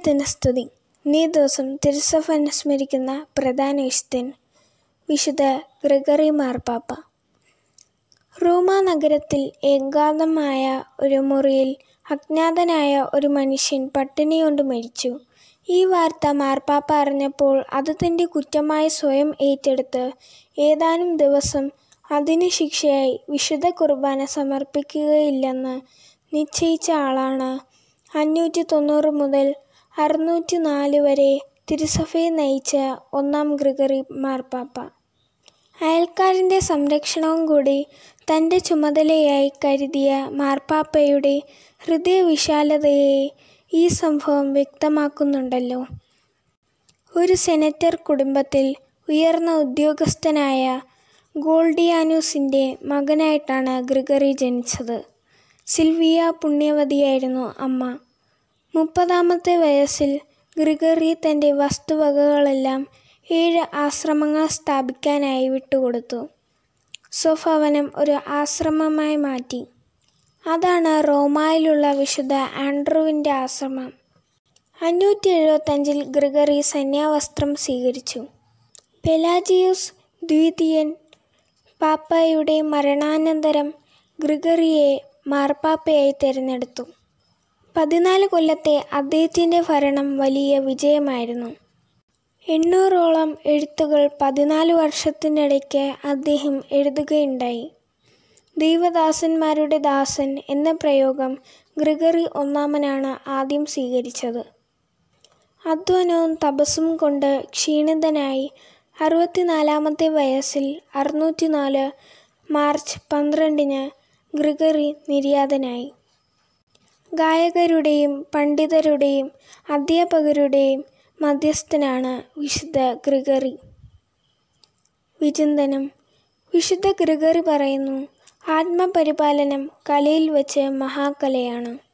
ദൈവത്തിന് സ്തുതി നീ ദിവസം തിരുസഭ അനുസ്മരിക്കുന്ന പ്രധാന വിശുദ്ധൻ വിശുദ്ധ ഗ്രിഗറി മാർപ്പാപ്പ റോമാ നഗരത്തിൽ ഏകാന്തമായ ഒരു മുറിയിൽ അജ്ഞാതനായ ഒരു മനുഷ്യൻ പട്ടിണി കൊണ്ട് മരിച്ചു ഈ വാർത്ത മാർപ്പാപ്പ അറിഞ്ഞപ്പോൾ അത് തൻ്റെ കുറ്റമായി സ്വയം ഏറ്റെടുത്ത് ഏതാനും ദിവസം അതിന് ശിക്ഷയായി വിശുദ്ധ കുർബാന സമർപ്പിക്കുകയില്ലെന്ന് നിശ്ചയിച്ച ആളാണ് അഞ്ഞൂറ്റി തൊണ്ണൂറ് മുതൽ അറുന്നൂറ്റി നാല് വരെ തിരുസഭയെ നയിച്ച ഒന്നാം ഗ്രിഗറി മാർപ്പാപ്പ അയൽക്കാരൻ്റെ സംരക്ഷണവും കൂടി തൻ്റെ ചുമതലയായി കരുതിയ മാർപ്പാപ്പയുടെ ഹൃദയവിശാലതയെ ഈ സംഭവം വ്യക്തമാക്കുന്നുണ്ടല്ലോ ഒരു സെനറ്റർ കുടുംബത്തിൽ ഉയർന്ന ഉദ്യോഗസ്ഥനായ ഗോൾഡിയാനൂസിൻ്റെ മകനായിട്ടാണ് ഗ്രിഗറി ജനിച്ചത് സിൽവിയ പുണ്യവതിയായിരുന്നു അമ്മ മുപ്പതാമത്തെ വയസ്സിൽ ഗ്രിഗറി തൻ്റെ വസ്തുവകകളെല്ലാം ഏഴ് ആശ്രമങ്ങൾ സ്ഥാപിക്കാനായി വിട്ടുകൊടുത്തു സ്വഭവനം ഒരു ആശ്രമമായി മാറ്റി അതാണ് റോമായിലുള്ള വിശുദ്ധ ആൻഡ്രൂവിൻ്റെ ആശ്രമം അഞ്ഞൂറ്റി എഴുപത്തഞ്ചിൽ ഗ്രിഗറി സന്യാവസ്ത്രം സ്വീകരിച്ചു പെലാജിയൂസ് ദ്വിതീയൻ പാപ്പയുടെ മരണാനന്തരം ഗ്രിഗറിയെ മാർപ്പാപ്പയായി തിരഞ്ഞെടുത്തു പതിനാല് കൊല്ലത്തെ അദ്ദേഹത്തിൻ്റെ ഭരണം വലിയ വിജയമായിരുന്നു എണ്ണൂറോളം എഴുത്തുകൾ പതിനാല് വർഷത്തിനിടയ്ക്ക് അദ്ദേഹം എഴുതുകയുണ്ടായി ദൈവദാസന്മാരുടെ ദാസൻ എന്ന പ്രയോഗം ഗ്രിഗറി ഒന്നാമനാണ് ആദ്യം സ്വീകരിച്ചത് അധ്വാനവും തപസ്സും കൊണ്ട് ക്ഷീണിതനായി അറുപത്തിനാലാമത്തെ വയസ്സിൽ അറുന്നൂറ്റിനാല് മാർച്ച് പന്ത്രണ്ടിന് ഗ്രിഗറി നിര്യാതനായി ഗായകരുടെയും പണ്ഡിതരുടെയും അധ്യാപകരുടെയും മധ്യസ്ഥനാണ് വിശുദ്ധ ഗ്രിഗറി വിചിന്തനം വിശുദ്ധ ഗ്രിഗറി പറയുന്നു ആത്മപരിപാലനം കലയിൽ വച്ച് മഹാകലയാണ്